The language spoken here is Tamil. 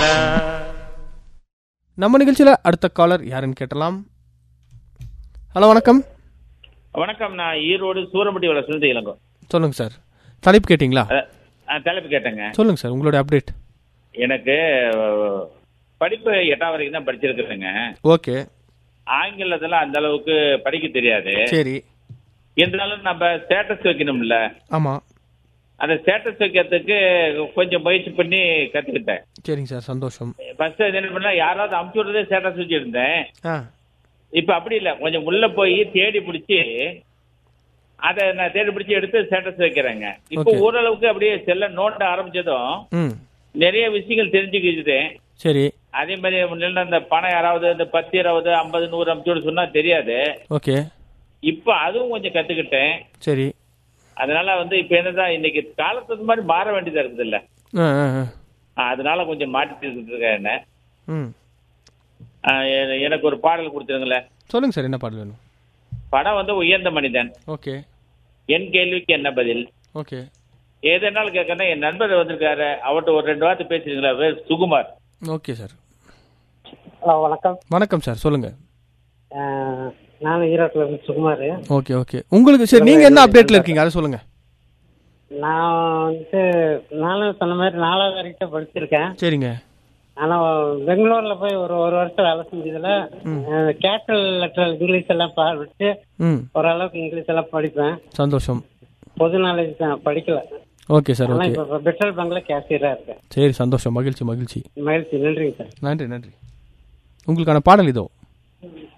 நம்ம நிகழ்ச்சியில் அடுத்த காலர் யாருன்னு கேட்டலாம் ஹலோ வணக்கம் வணக்கம் நான் ஈரோடு சூரம்பட்டி வளர்ச்சி இளங்கோ சொல்லுங்க சார் தலைப்பு கேட்டிங்களா அஹ், அஹ், தலைப்பு கேட்டேங்க சொல்லுங்க சார் உங்களோட அப்டேட் எனக்கு அஹ், படிப்பு எட்டாம் வரைக்கும் தான் படிச்சிருக்கிறேங்க ஓகே ஆங்கிலத்தில் அந்த அளவுக்கு படிக்க தெரியாது சரி இருந்தாலும் நம்ம ஸ்டேட்டஸ் வைக்கணும்ல ஆமாம் அந்த ஸ்டேட்டஸ் வைக்கிறதுக்கு கொஞ்சம் முயற்சி பண்ணி கற்றுக்கிட்டேன் சரிங்க சார் சந்தோஷம் ஃபர்ஸ்ட் என்ன பண்ணா யாராவது அமுச்சு விடுறதே ஸ்டேட்டஸ் வச்சுருந்தேன் ஆ இப்போ அப்படி இல்லை கொஞ்சம் உள்ள போய் தேடி பிடிச்சி அதை நான் தேடி பிடிச்சி எடுத்து ஸ்டேட்டஸ் வைக்கிறேங்க இப்போ Okay. ஓரளவுக்கு அப்படியே செல்ல நோண்ட ஆரம்பிச்சதும் ம் நிறைய விஷயங்கள் தெரிஞ்சுக்கிட்டு சரி அதே மாதிரி முன்னாடி அந்த பணம் யாராவது இந்த பத்து இருபது ஐம்பது நூறு அமுச்சு சொன்னா தெரியாது ஓகே இப்போ அதுவும் கொஞ்சம் கத்துக்கிட்டேன் சரி அதனால வந்து இப்போ என்னதான் இன்னைக்கு காலத்துக்கு மாதிரி மாற வேண்டியதா இருக்குது இல்ல ஆ ஆ ஆ அதனால கொஞ்சம் மாட்டிட்டு இருக்கேன் என்ன ம் ஆ, எ- எனக்கு ஒரு பாடல் கொடுத்துருங்களேன் சொல்லுங்க சார் என்ன பாடல் வேணும் படம் வந்து உயர்ந்த மனிதன் ஓகே என் கேள்விக்கு என்ன பதில் ஓகே ஏதனாலும் கேட்கறேன் என் நண்பர் வந்திருக்காரு அவர்கிட்ட ஒரு ரெண்டு வார்த்தை பேசுறீங்களா வேறு சுகுமார் ஓகே சார் ஹலோ வணக்கம் வணக்கம் சார் சொல்லுங்க அஹ், நான் ஈரோட்டில் இருந்து சுகுமார் ஓகே ஓகே உங்களுக்கு சரி நீங்கள் என்ன அப்டேட்டில் இருக்கீங்க அதை சொல்லுங்க நான் வந்து நானும் சொன்ன மாதிரி நாலாவது வரைக்கும் படிச்சிருக்கேன் சரிங்க ஆனால் பெங்களூரில் போய் ஒரு ஒரு வருஷம் வேலை செஞ்சதுல கேட்டல் லெட்டர் இங்கிலீஷ் எல்லாம் படிச்சு ம் ஓரளவுக்கு இங்கிலீஷ் எல்லாம் படிப்பேன் சந்தோஷம் பொது நாலேஜ் தான் படிக்கல ஓகே சார் ஆனால் ஓகே இப்போ பெட்ரோல் பங்க்ல கேஷியராக இருக்கேன் சரி சந்தோஷம் மகிழ்ச்சி மகிழ்ச்சி மகிழ்ச்சி நன்றிங்க சார் நன்றி நன்றி உங்களுக்கான பாடல் இதோ